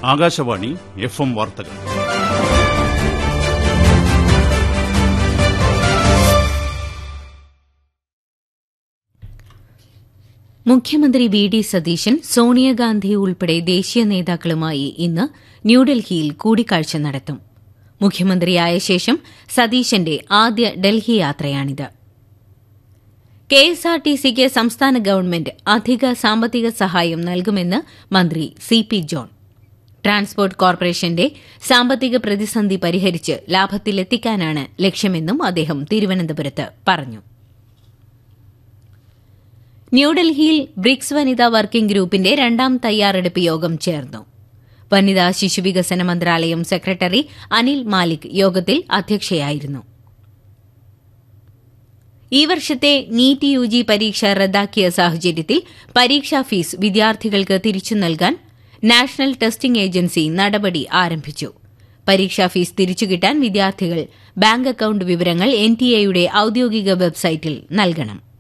Akashvani F M വാർത്തകൾ മുഖ്യമന്ത്രി V D Satheesan Sonia Gandhi ഉൾപ്പെടെ ദേശീയ നേതാക്കളുമായി ഇന്ന് ന്യൂഡൽഹിയിൽ കൂടിക്കാഴ്ച നടത്തും മുഖ്യമന്ത്രിയായ ശേഷം സതീശന്റെ ആദ്യ ഡൽഹി യാത്രയാണിത് കെഎസ്ആർടിസിക്ക് സംസ്ഥാന ഗവൺമെന്റ് അധിക സാമ്പത്തിക സഹായം നൽകുമെന്ന് മന്ത്രി സി പി ജോൺ ട്രാൻസ്പോർട്ട് കോർപ്പറേഷന്റെ സാമ്പത്തിക പ്രതിസന്ധി പരിഹരിച്ച് ലാഭത്തിലെത്തിക്കാനാണ് ലക്ഷ്യമെന്നും അദ്ദേഹം തിരുവനന്തപുരത്ത് പറഞ്ഞു ന്യൂഡൽഹിയിൽ ബ്രിക്സ് വനിതാ വർക്കിംഗ് ഗ്രൂപ്പിന്റെ രണ്ടാം തയ്യാറെടുപ്പ് യോഗം ചേർന്നു വനിതാ ശിശുവികസന മന്ത്രാലയം സെക്രട്ടറി അനിൽ മാലിക് യോഗത്തിൽ അധ്യക്ഷയായിരുന്നു ഈ വർഷത്തെ നീറ്റ് യു ജി പരീക്ഷ റദ്ദാക്കിയ സാഹചര്യത്തിൽ പരീക്ഷാ ഫീസ് വിദ്യാർത്ഥികൾക്ക് തിരിച്ചു നൽകാൻ നാഷണൽ ടെസ്റ്റിംഗ് ഏജൻസി നടപടി ആരംഭിച്ചു പരീക്ഷാ ഫീസ് തിരിച്ചുകിട്ടാൻ വിദ്യാർത്ഥികൾ ബാങ്ക് അക്കൌണ്ട് വിവരങ്ങൾ എൻ ടി എയുടെ ഔദ്യോഗിക വെബ്സൈറ്റിൽ നൽകണം